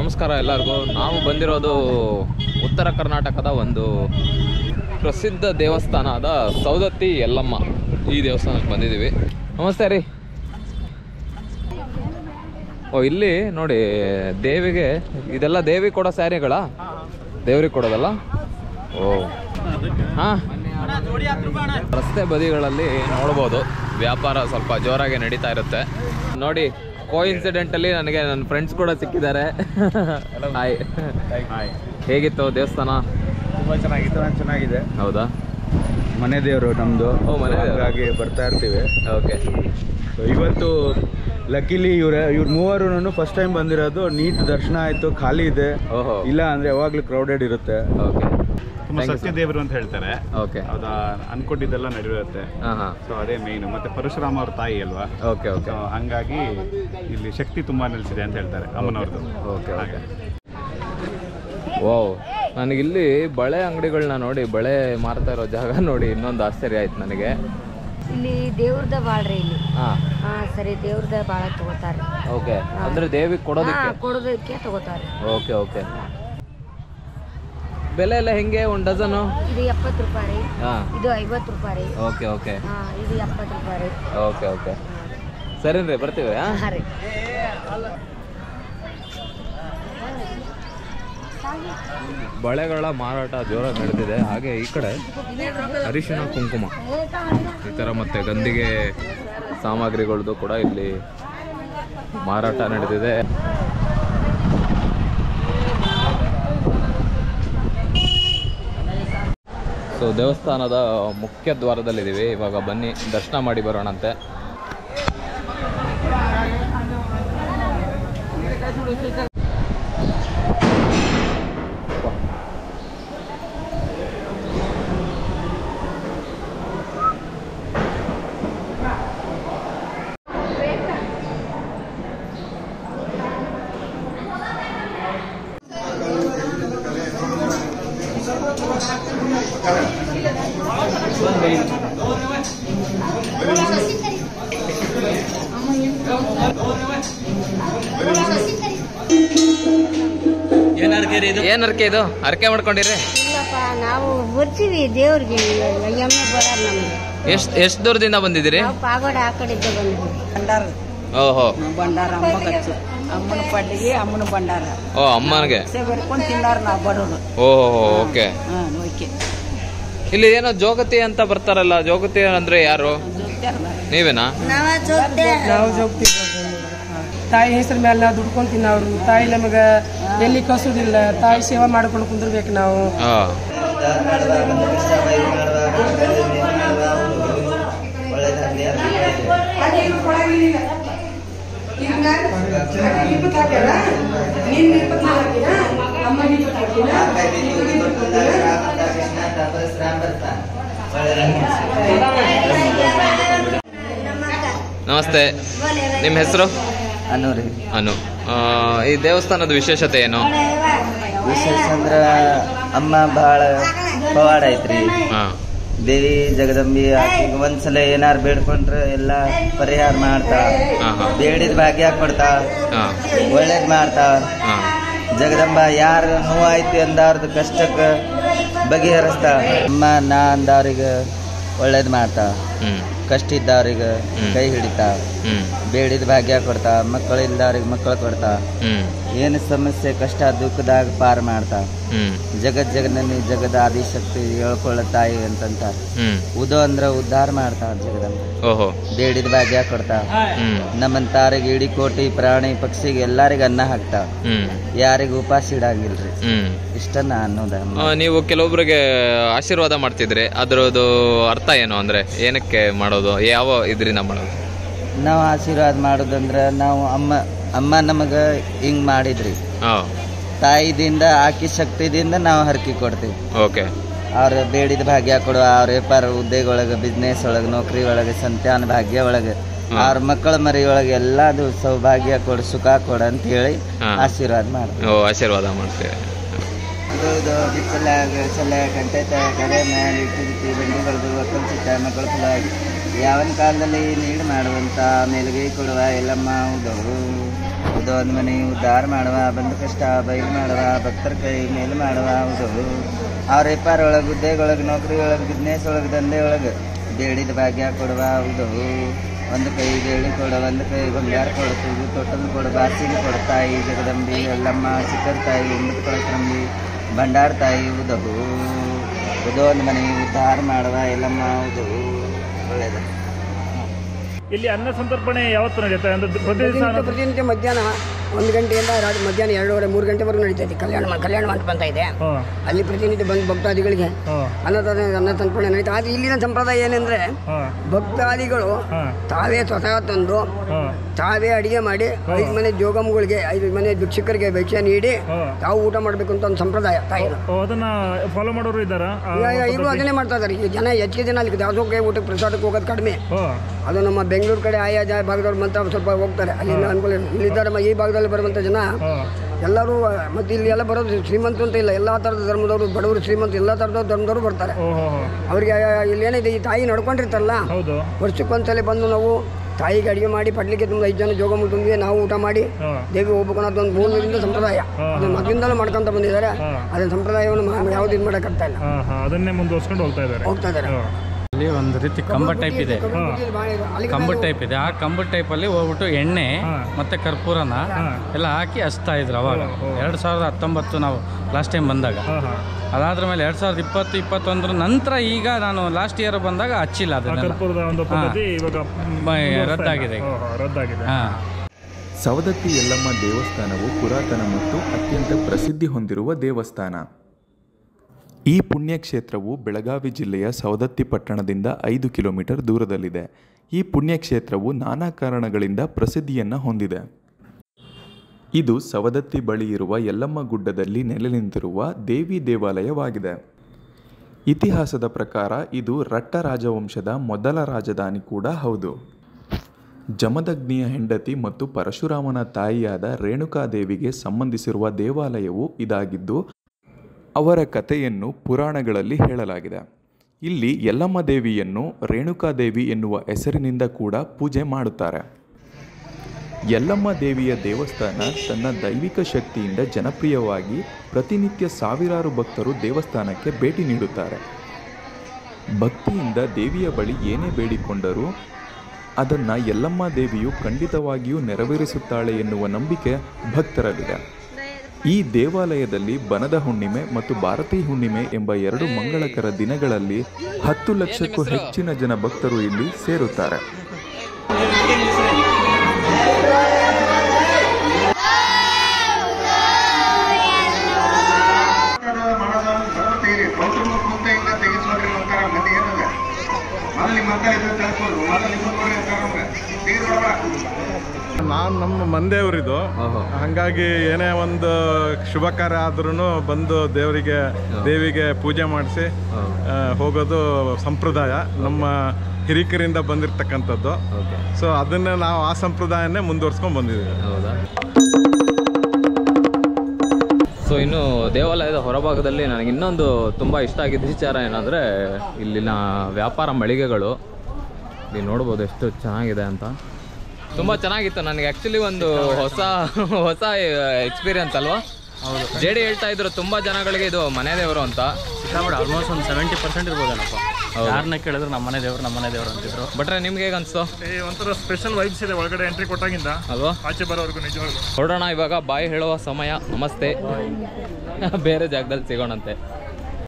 ನಮಸ್ಕಾರ ಎಲ್ಲರಿಗೂ ನಾವು ಬಂದಿರೋದು ಉತ್ತರ ಕರ್ನಾಟಕದ ಒಂದು ಪ್ರಸಿದ್ಧ ದೇವಸ್ಥಾನದ ಸೌದತ್ತಿ ಯಲ್ಲಮ್ಮ ಈ ದೇವಸ್ಥಾನಕ್ಕೆ ಬಂದಿದ್ದೀವಿ ನಮಸ್ತೆ ರೀ ಓ ಇಲ್ಲಿ ನೋಡಿ ದೇವಿಗೆ ಇದೆಲ್ಲ ದೇವಿ ಕೊಡೋ ಸ್ಯಾರಿಗಳ ದೇವ್ರಿಗೆ ಕೊಡೋದಲ್ಲ ಓ ಹಾಂ ರಸ್ತೆ ಬದಿಗಳಲ್ಲಿ ನೋಡ್ಬೋದು ವ್ಯಾಪಾರ ಸ್ವಲ್ಪ ಜೋರಾಗಿ ನಡೀತಾ ಇರುತ್ತೆ ನೋಡಿ ಕೋ ಇನ್ಸಿಡೆಂಟಲ್ಲಿ ನನಗೆ ನನ್ನ ಫ್ರೆಂಡ್ಸ್ ಕೂಡ ಸಿಕ್ಕಿದ್ದಾರೆ ಹಾಯ್ ಹಾಯ್ ಹೇಗಿತ್ತು ದೇವಸ್ಥಾನ ತುಂಬಾ ಚೆನ್ನಾಗಿತ್ತು ನಾನು ಚೆನ್ನಾಗಿದೆ ಹೌದಾ ಮನೆ ದೇವರು ನಮ್ದು ಓ, ಮನೆ ದೇವ್ರು. ಹಾಗಾಗಿ ಬರ್ತಾ ಇರ್ತೀವಿ ಓಕೆ So, ಇವತ್ತು ಲಕಿಲಿ ಇವ್ರ ಇವ್ರ ಮೂವರು ಫಸ್ಟ್ ಟೈಮ್ ಬಂದಿರೋದು ನೀಟ್ ದರ್ಶನ ಆಯ್ತು ಖಾಲಿ ಇದೆ ಓಹೋ ಇಲ್ಲ ಅಂದ್ರೆ ಯಾವಾಗ್ಲೂ ಕ್ರೌಡೆಡ್ ಇರುತ್ತೆ ಓಕೆ ತುಂಬಾ ಸತ್ಯ ದೇವರು ಅಂತ ಹೇಳ್ತಾರೆ ಓಕೆ ಅದ ಅನ್ಕೊಂಡಿದ್ದೆಲ್ಲ ನಡೆಯುತ್ತೆ ಹಾಂ ಹಾಂ ಸೊ ಅದೇ ಮೇನ್ ಮತ್ತೆ ಪರಶುರಾಮ ಅವ್ರ ತಾಯಿ ಅಲ್ವಾ ಓಕೆ ಓಕೆ ಸೊ ಹಂಗಾಗಿ ಇಲ್ಲಿ ಶಕ್ತಿ ತುಂಬಾ ನೆಲೆಸಿದೆ ಅಂತ ಹೇಳ್ತಾರೆ ಅಮ್ಮನವ್ರದ್ದು ಓಕೆ ಓಕೆ ವಾವ್ ನನಗಿಲ್ಲಿ ಬಳೆ ಅಂಗಡಿಗಳನ್ನ ನೋಡಿ ಬಳೆ ಮಾರ್ತಾ ಇರೋ ಜಾಗ ನೋಡಿ ಇನ್ನೊಂದು ಆಶ್ಚರ್ಯ ಆಯ್ತು ನನಗೆ ಇಲ್ಲಿ ದೇವ್ರದ ಬಾಳ್ರಿ ಇಲ್ಲಿ ಹಾಂ ಹಾ ಸರಿ ದೇವ್ರದ ಬಾಳ ತಗೋತಾರ ಓಕೆ ಅಂದ್ರೆ ದೇವಿಗೆ ಕೊಡೋದಕ್ಕೆ ಕೊಡೋದಕ್ಕೆ ತಗೋತಾರ ಓಕೆ ಓಕೆ ಬೆಲೆ ಎಲ್ಲ ಹೆಂಗೆ ಒಂದು ಡಜನು ಇದು ಎಪ್ಪತ್ತು ರೂಪಾಯಿ ರೀ ಹಾಂ ಇದು ಐವತ್ತು ರೂಪಾಯಿ ರೀ ಓಕೆ ಓಕೆ ಹಾ ಇದು ಎಪ್ಪತ್ತು ರೂಪಾಯಿ ರೀ ಓಕೆ ಓಕೆ ಸರಿ ರೀ ಬರ್ತೀವಿ ಹಾಂ ಹಾ ರೀ ಬಳೆಗಳ ಮಾರಾಟ ಜೋರಾಗಿ ನಡೆದಿದೆ ಹಾಗೆ ಈ ಕಡೆ ಅರಿಶಿಣ ಕುಂಕುಮ ಈ ಥರ ಮತ್ತೆ ಗಂಧಿಗೆ ಸಾಮಗ್ರಿಗಳದ್ದು ಕೂಡ ಇಲ್ಲಿ ಮಾರಾಟ ನಡೆದಿದೆ ಸೊ ದೇವಸ್ಥಾನದ ಮುಖ್ಯ ದ್ವಾರದಲ್ಲಿದ್ದೀವಿ ಇವಾಗ ಬನ್ನಿ ದರ್ಶನ ಮಾಡಿ ಬರೋಣಂತೆ ಏನು ಅರ್ಕೆ ಇದು ಅರ್ಕೆ ಮಾಡ್ಕೊಂಡಿರಿ ಇಲ್ಲಪ್ಪ ನಾವು ಬರ್ತೀವಿ ದೇವ್ರಿಗೆ ಎಮ್ಮೆ ಬರೋದು ನಮ್ಗೆ ಎಷ್ಟು ಎಷ್ಟು ದೂರದಿಂದ ಬಂದಿದ್ದೀರಿ ನಾವು ಪಾಗೋಡ ಆ ಕಡೆಯಿಂದ ಬಂದಿದ್ದೀವಿ ಓಹೋ ಬಂಡಾರ ಅಮ್ಮ ಖರ್ಚು ಅಮ್ಮನ ಪಡ್ಡಿಗೆ ಅಮ್ಮನ ಬಂಡಾರ ಓ ಅಮ್ಮನಿಗೆ ಸೇ ಬರ್ಕೊಂಡು ತಿನ್ನಾರ ನಾವು ಬಡವರು ಓಹೋ ಓಕೆ ಹಾಂ ಓಕೆ ಇಲ್ಲಿ ಏನೋ ಜೋಗತಿ ಅಂತ ಬರ್ತಾರಲ್ಲ ಜೋಗತಿ ಅಂದ್ರೆ ಯಾರು ನೀವೇನಾ ನಾವು ಜೋಗ್ತೀವಿ ತಾಯಿ ಹೆಸರು ಮೇಲೆ ನಾವು ದುಡ್ಕೊಂಡು ತಿನ್ನವ್ರು ತಾಯಿ ನಮಗೆ ಎಲ್ಲಿ ಕಸೋದಿಲ್ಲ ತಾಯಿ ಸೇವೆ ಮಾಡ್ಕೊಂಡು ಕುಂದಿರ್ಬೇಕು ನಾವು ಹಾ ನಮಸ್ತೆ ನಿಮ್ಮ ಹೆಸರು ಅನ್ನೋರಿ ಅನು ಆ, ಈ ದೇವಸ್ಥಾನದ ವಿಶೇಷತೆ ಏನು ವಿಶೇಷ ಅಂದ್ರ ಅಮ್ಮ ಬಹಳ ಪವಾಡ ಐತ್ರಿ ಹಾ ದೇವಿ ಜಗದಂಬಿ ಆಕಿಗೆ ಒಂದ್ಸಲ ಏನಾರು ಬೇಡ್ಕೊಂಡ್ರ ಎಲ್ಲಾ ಪರಿಹಾರ ಮಾಡ್ತಾ ಹಾ ಹಾ ಬೇಡಿದ ಭಾಗ್ಯ ಕೊಡ್ತಾ ಹಾ ಒಳ್ಳೇದ್ ಮಾಡ್ತಾ ಹಾ ಜಗದಂಬ ಯಾರ ನೋವಾಯ್ತು ಅಂದವ್ರದ್ದು ಕಷ್ಟಕ್ಕೆ ಬಗೆಹರಿಸ್ತಾ ಅಮ್ಮ ನಾ ಅಂದವ್ರಿಗೆ ಒಳ್ಳೇದ್ ಮಾಡ್ತಾ ಹ್ಮ್ ಕಷ್ಟ ಇದ್ದವ್ರಿಗೆ ಹ್ಮ್. ಕೈ ಹಿಡಿತಾ ಹ್ಮ್ ಬೇಡಿದ ಭಾಗ್ಯ ಕೊಡ್ತಾ ಮಕ್ಕಳು ಇಲ್ದವ್ರಿಗೆ ಮಕ್ಕಳು ಕೊಡ್ತಾ ಹ್ಮ್ ಏನು ಸಮಸ್ಯೆ ಕಷ್ಟ ದುಃಖದಾಗ ಪಾರ್ ಮಾಡ್ತಾ ಹ್ಮ್ ಜಗತ್ ಜಗನನಿ ಜಗದ ಆದಿಶಕ್ತಿ ಹೇಳ್ಕೊಳ್ಳ ತಾಯಿ ಅಂತಂತ ಹ್ಮ್ ಉದೋ ಅಂದ್ರ ಉದ್ಧಾರ ಮಾಡ್ತಾಳ ಜಗದಂಬ ಓಹೋ ಬೇಡಿದ ಭಾಗ್ಯ ಕೊಡ್ತಾ ಹ್ಮ್ ನಮ್ಮಂತಾರಿಗೆ ಇಡೀ ಕೋಟಿ ಪ್ರಾಣಿ ಪಕ್ಷಿಗೆ ಎಲ್ಲಾರಿಗ ಅನ್ನ ಹಾಕ್ತಾವ ಹ್ಮ್ ಯಾರಿಗ ಉಪವಾಸ ಇಡಂಗಿಲ್ರಿ ಹ್ಮ್ ಇಷ್ಟನ್ನ ಅನ್ನೋದ ಆ, ನೀವು ಕೆಲವೊಬ್ಬರಿಗೆ ಆಶೀರ್ವಾದ ಮಾಡ್ತಿದ್ರಿ ಅದರದ್ದು ಅರ್ಥ ಏನು ಅಂದ್ರೆ ಏನಕ್ಕೆ ಮಾಡೋದು ಯಾವ ಇದರಿಂದ ಮಾಡೋದು ನಾವು ಆಶೀರ್ವಾದ ಮಾಡೋದಂದ್ರ ನಾವು ಅಮ್ಮ ಅಮ್ಮ ನಮಗ ಹಿಂಗ್ ಮಾಡಿದ್ರಿ ಹಾ ತಾಯಿದಿಂದ ಆಕಿ ಶಕ್ತಿದಿಂದ ನಾವು ಹರಕಿ ಕೊಡ್ತೀವಿ ಓಕೆ ಅವ್ರ ಬೇಡಿದ ಭಾಗ್ಯ ಕೊಡುವ ಅವ್ರ ವ್ಯಾಪಾರ ಹುದ್ದೆಗೆ ಒಳಗೆ ಬಿಸ್ನೆಸ್ ಒಳಗೆ ನೌಕರಿ ಒಳಗೆ ಸಂತಾನ ಭಾಗ್ಯ ಒಳಗೆ ಅವ್ರ ಮಕ್ಕಳ ಮರಿ ಒಳಗೆ ಎಲ್ಲಾದು ಸೌಭಾಗ್ಯ ಕೊಡು ಸುಖ ಕೊಡು ಅಂತ ಹೇಳಿ ಹಾ. ಆಶೀರ್ವಾದ ಮಾಡ್ತೀವಿ ಓ ಆಶೀರ್ವಾದ ಮಾಡ್ತೀವಿ ಇದು ಬಿಚ್ಚಲಾಗ ಚಲ ಗಂಟೆ ಕರೆ ಮೇಲೆ ಇಟ್ಟಿರ್ತಿ ಬೆಂಡಿಗಳದು ಒಕ್ಕಲ್ ಚಿತ್ತ ಮಕ್ಕಳ ಫಲವಾಗಿ ಯಾವನ ಕಾಲದಲ್ಲಿ ನೀಡು ಮಾಡುವಂತ ಮೇಲುಗೈ ಕೊಡುವ ಎಲ್ಲಮ್ಮ ಉದೋ ಉದೋ ಒಂದು ಮನೆ ಉದ್ಧಾರ ಮಾಡುವ ಬಂದ ಕಷ್ಟ ಬಯಲು ಮಾಡುವ ಭಕ್ತರ ಕೈ ಮೇಲು ಮಾಡುವ ಹೌದು ಅವ್ರ ವ್ಯಾಪಾರ ಒಳಗೆ ಉದ್ಯೋಗ ನೌಕರಿ ಒಳಗೆ ಬಿಸ್ನೆಸ್ ಒಳಗೆ ದಂಧೆ ಒಳಗೆ ಬೇಡಿದ ಭಾಗ್ಯ ಕೊಡುವ ಹೌದು ಒಂದು ಕೈ ಬೇಳಿ ಕೊಡ ಒಂದು ಕೈ ಬಂಗಾರ ಕೊಡುತ್ತೀವಿ ತೊಟ್ಟಲು ಕೊಡು ಬಾಸಿಗೆ ಕೊಡು ತಾಯಿ ಜಗದಂಬಿ ಎಲ್ಲಮ್ಮ ಚಿಕ್ಕದ ತಾಯಿ ಉಮ್ಮತ್ ಕೊಳಕರಂಬಿ ಭಂಡಾರ ತಾಯಿ ಉದಹು ಉದೋ ಒಂದು ಮನೆ ಉದ್ಧಾರ ಮಾಡುವ ಎಲ್ಲಮ್ಮ ಹೌದು ಒಳ್ಳೇದು ಇಲ್ಲಿ ಅನ್ನ ಸಂತರ್ಪಣೆ ಯಾವತ್ತು ನಡೆಯುತ್ತೆ ಅಂದ್ರೆ ಪ್ರತಿ ದಿವಸ ಪ್ರತಿನಿತ್ಯ ಪ್ರತಿನಿತ್ಯ ಮಧ್ಯಾಹ್ನ ಒಂದು ಗಂಟೆಯಿಂದ ರಾತ್ರಿ ಮಧ್ಯಾಹ್ನ ಎರಡೂವರೆ ಮೂರು ಗಂಟೆವರೆಗೂ ನಡೀತೈತೆ ಕಲ್ಯಾಣ ಮ- ಕಲ್ಯಾಣ ಮಂಟಪ ಅಂತ ಇದೆ ಹಾಂ ಅಲ್ಲಿ ಪ್ರತಿನಿತ್ಯ ಬಂದು ಭಕ್ತಾದಿಗಳಿಗೆ ಹಾಂ ಅನ್ನದಾನ ಅನ್ನ ಸಂಪರ್ಣೆ ನಡೀತಾ ಆದರೆ ಇಲ್ಲಿನ ಸಂಪ್ರದಾಯ ಏನೆಂದರೆ ಹಾಂ ಭಕ್ತಾದಿಗಳು ಹಾಂ ತಾವೇ ಸ್ವತಃ ತಂದು ಹಾಂ ತಾವೇ ಅಡಿಗೆ ಮಾಡಿ ಐದು ಮನೆ ಜೋಗಮ್ಗಳಿಗೆ ಐದು ಮನೆ ಭಿಕ್ಷುಕರಿಗೆ ಭಿಕ್ಷೆ ನೀಡಿ ಹಾಂ ತಾವು ಊಟ ಮಾಡಬೇಕು ಅಂತ ಒಂದು ಸಂಪ್ರದಾಯ ತಾಯಿನ ಓ, ಅದನ್ನ ಫಾಲೋ ಮಾಡೋರು ಇದ್ದಾರಾ ಆ, ಈಗಲೂ ಅದನ್ನೇ ಮಾಡ್ತಾ ಇದ್ದಾರೆ ಈಗ ಜನ ಹೆಚ್ಚಿಗೆ ಜನ ಅಲ್ಲಿ ದಾಸೋಹಕ್ಕೆ ಊಟಕ್ಕೆ ಪ್ರಸಾದಕ್ಕೆ ಹೋಗೋದು ಕಡಿಮೆ ಹಾಂ ಅದು ನಮ್ಮ ಬೆಂಗಳೂರು ಕಡೆ ಆಯಾ ಜಾ ಭಾಗದವ್ರು ಮತ್ತೆ ಸ್ವಲ್ಪ ಹೋಗ್ತಾರೆ ಅಲ್ಲಿ ಅನುಕೂಲ ಇಲ್ಲ. ಇಲ್ಲಿದ್ದಾರೆ ಮ- ಈ ಭಾಗದಲ್ಲಿ ಬರುವಂಥ ಜನ ಹಾಂ ಎಲ್ಲರೂ ಮತ್ತೆ ಇಲ್ಲಿ ಎಲ್ಲ ಬರೋದು ಶ್ರೀಮಂತ ಅಂತ ಇಲ್ಲ ಎಲ್ಲ ಥರದ ಧರ್ಮದವರು ಬಡವರು ಶ್ರೀಮಂತ ಎಲ್ಲ ಥರದ ಧರ್ಮದವರು ಬರ್ತಾರೆ ಓಹೋ ಹೋ ಅವರಿಗೆ ಇಲ್ಲಿ ಏನಿದೆ ಈ ತಾಯಿ ನಡ್ಕೊಂಡಿರ್ತಾರಲ್ಲ ಹೌದು ವರ್ಷಕ್ಕೊಂದ್ಸಲ ಬಂದು ನಾವು ತಾಯಿಗೆ ಅಡುಗೆ ಮಾಡಿ ಪಡ್ಲಿಕ್ಕೆ ತುಂಬ ಐದು ಜನ ಜೋಗ ತುಂಬಿಗೆ ನಾವು ಊಟ ಮಾಡಿ ಹಾಂ ದೇವಿ ಹೋಗ್ಬೇಕು ಅನ್ನೋದು ಒಂದು ಮೂರರಿಂದ ಸಂಪ್ರದಾಯ ಅದು ಮೊದಲಿಂದಲೂ ಮಾಡ್ಕೊಂತ ಬಂದಿದ್ದಾರೆ ಹಾಂ. ಅದನ್ನ ಸಂಪ್ರದಾಯವನ್ನು ಮಾ- ಯಾವ್ದು ಇದು ಮಾಡೋಕ್ಕಾಗ್ತಾ ಇಲ್ಲ ಹಾಂ ಹಾಂ ಅದನ್ನೇ ಮುಂದುವರ್ಸ್ಕೊಂಡು ಹೋಗ್ತಾ ಇದ್ದಾರೆ ಹೋಗ್ತಾ ಇದ್ದಾರೆ ಹಾಂ ಅಲ್ಲಿ ಒಂದು ರೀತಿ ಕಂಬ ಟೈಪ್ ಇದೆ ಅಲ್ಲಿಗೆ ಕಂಬ ಟೈಪ್ ಇದೆ ಆ ಕಂಬ ಟೈಪ್ ಅಲ್ಲಿ ಹೋಗ್ಬಿಟ್ಟು ಎಣ್ಣೆ ಮತ್ತೆ ಕರ್ಪೂರನ ಎಲ್ಲ ಹಾಕಿ ಹಚ್ತಾ ಇದ್ರು ಅವಾಗ ಎರಡ್ ಸಾವಿರದ ಹತ್ತೊಂಬತ್ತು ನಾವು ಲಾಸ್ಟ್ ಟೈಮ್ ಬಂದಾಗ ಹಾಂ ಹಾಂ ಅದಾದ್ರ ಮೇಲೆ ಎರಡ್ ಸಾವಿರದ ಇಪ್ಪತ್ತು ಇಪ್ಪತ್ತೊಂದರ ನಂತರ ಈಗ ನಾನು ಲಾಸ್ಟ್ ಇಯರ್ ಬಂದಾಗ ಹಚ್ಚಿಲ್ಲ ಆ ಅದನ್ನೆಲ್ಲ ಕರ್ಪೂರದ ಒಂದು ಪದ್ಧತಿ ಇವಾಗ ಬ- ರದ್ದಾಗಿದೆ ಈಗ. ಓ, ಹೋ, ರದ್ದಾಗಿದೆ ಹಾ ಸವದತ್ತಿ ಯಲ್ಲಮ್ಮ ದೇವಸ್ಥಾನವು ಪುರಾತನ ಮತ್ತು ಅತ್ಯಂತ ಪ್ರಸಿದ್ಧಿ ಹೊಂದಿರುವ ದೇವಸ್ಥಾನ ಈ ಪುಣ್ಯಕ್ಷೇತ್ರವು ಬೆಳಗಾವಿ ಜಿಲ್ಲೆಯ ಸವದತ್ತಿ ಪಟ್ಟಣದಿಂದ ಐದು ಕಿಲೋಮೀಟರ್ ದೂರದಲ್ಲಿದೆ ಈ ಪುಣ್ಯಕ್ಷೇತ್ರವು ನಾನಾ ಕಾರಣಗಳಿಂದ ಪ್ರಸಿದ್ಧಿಯನ್ನು ಹೊಂದಿದೆ ಇದು ಸವದತ್ತಿ ಬಳಿ ಇರುವ ಯಲ್ಲಮ್ಮ ಗುಡ್ಡದಲ್ಲಿ ನೆಲೆ ನಿಂತಿರುವ ದೇವಿ ದೇವಾಲಯವಾಗಿದೆ ಇತಿಹಾಸದ ಪ್ರಕಾರ ಇದು ರಟ್ಟ ರಾಜವಂಶದ ಮೊದಲ ರಾಜಧಾನಿ ಕೂಡ ಹೌದು ಜಮದಗ್ನಿಯ ಹೆಂಡತಿ ಮತ್ತು ಪರಶುರಾಮನ ತಾಯಿಯಾದ ರೇಣುಕಾದೇವಿಗೆ ಸಂಬಂಧಿಸಿರುವ ದೇವಾಲಯವು ಇದಾಗಿದ್ದು ಅವರ ಕಥೆಯನ್ನು ಪುರಾಣಗಳಲ್ಲಿ ಹೇಳಲಾಗಿದೆ ಇಲ್ಲಿ ಯಲ್ಲಮ್ಮ ದೇವಿಯನ್ನು ರೇಣುಕಾದೇವಿ ಎನ್ನುವ ಹೆಸರಿನಿಂದ ಕೂಡ ಪೂಜೆ ಮಾಡುತ್ತಾರೆ ಯಲ್ಲಮ್ಮ ದೇವಿಯ ದೇವಸ್ಥಾನ ತನ್ನ ದೈವಿಕ ಶಕ್ತಿಯಿಂದ ಜನಪ್ರಿಯವಾಗಿ ಪ್ರತಿನಿತ್ಯ ಸಾವಿರಾರು ಭಕ್ತರು ದೇವಸ್ಥಾನಕ್ಕೆ ಭೇಟಿ ನೀಡುತ್ತಾರೆ ಭಕ್ತಿಯಿಂದ ದೇವಿಯ ಬಳಿ ಏನೇ ಬೇಡಿಕೊಂಡರೂ ಅದನ್ನು ಯಲ್ಲಮ್ಮ ದೇವಿಯು ಖಂಡಿತವಾಗಿಯೂ ನೆರವೇರಿಸುತ್ತಾಳೆ ಎನ್ನುವ ನಂಬಿಕೆ ಭಕ್ತರಲ್ಲಿದೆ ಈ ದೇವಾಲಯದಲ್ಲಿ ಬನದ ಹುಣ್ಣಿಮೆ ಮತ್ತು ಭಾರತೀ ಹುಣ್ಣಿಮೆ ಎಂಬ ಎರಡು ಮಂಗಳಕರ ದಿನಗಳಲ್ಲಿ ಹತ್ತು ಲಕ್ಷಕ್ಕೂ ಹೆಚ್ಚಿನ ಜನ ಭಕ್ತರು ಇಲ್ಲಿ ಸೇರುತ್ತಾರೆ ನಾನು ನಮ್ಮ ಮಂದೇವ್ರಿದು ಹಂಗಾಗಿ ಏನೇ ಒಂದು ಶುಭ ಕಾರ್ಯ ಆದ್ರೂ ಬಂದು ದೇವರಿಗೆ ದೇವಿಗೆ ಪೂಜೆ ಮಾಡಿಸಿ ಹೋಗೋದು ಸಂಪ್ರದಾಯ ನಮ್ಮ ಹಿರಿಕರಿಂದ ಬಂದಿರತಕ್ಕಂಥದ್ದು ಸೊ ಅದನ್ನೇ ನಾವು ಆ ಸಂಪ್ರದಾಯನೇ ಮುಂದುವರ್ಸ್ಕೊಂಡು ಬಂದಿದ್ದೀವಿ ಹೌದಾ ಸೊ ಇನ್ನು ದೇವಾಲಯದ ಹೊರಭಾಗದಲ್ಲಿ ನನಗೆ ಇನ್ನೊಂದು ತುಂಬ ಇಷ್ಟ ಆಗಿದ್ದ ವಿಚಾರ ಏನಂದರೆ ಇಲ್ಲಿನ ವ್ಯಾಪಾರ ಮಳಿಗೆಗಳು ಇಲ್ಲಿ ನೋಡ್ಬೋದು ಎಷ್ಟು ಚೆನ್ನಾಗಿದೆ ಅಂತ ತುಂಬ ಚೆನ್ನಾಗಿತ್ತು ನನಗೆ ಆ್ಯಕ್ಚುಲಿ ಒಂದು ಹೊಸ ಹೊಸ ಎಕ್ಸ್ಪೀರಿಯನ್ಸ್ ಅಲ್ವಾ ಹೌದು ಜೆ ಡಿ ಹೇಳ್ತಾ ಇದ್ರು ತುಂಬ ಜನಗಳಿಗೆ ಇದು ಮನೆ ದೇವರು ಅಂತ ಸಿಕ್ಕಾಬಿಡ ಆಲ್ಮೋಸ್ಟ್ ಒಂದು ಸೆವೆಂಟಿ ಪರ್ಸೆಂಟ್ ಇರ್ಬೋದೇನಪ್ಪ ಯಾರನ್ನ ಕೇಳಿದ್ರು ನಮ್ಮ ಮನೆ ದೇವ್ರು ನಮ್ಮ ಮನೆ ದೇವ್ರು ಅಂತಿದ್ರು ಬಟ್ರೆ ನಿಮ್ಗೆ ಹೇಗೆ ಅನಿಸ್ತು ಈ ಒಂಥರ ಸ್ಪೆಷಲ್ ವೈಬ್ಸ್ ಇದೆ ಒಳಗಡೆ ಎಂಟ್ರಿ ಕೊಟ್ಟಾಗಿಂದ ಅಲ್ವಾ ಆಚೆ ಬರೋವರೆಗೂ ನಿಜವಾಗ್ಲೂ ಹೊರಡೋಣ ಇವಾಗ ಬಾಯಿ ಹೇಳುವ ಸಮಯ ನಮಸ್ತೆ ಬೇರೆ ಜಾಗದಲ್ಲಿ ಸಿಗೋಣಂತೆ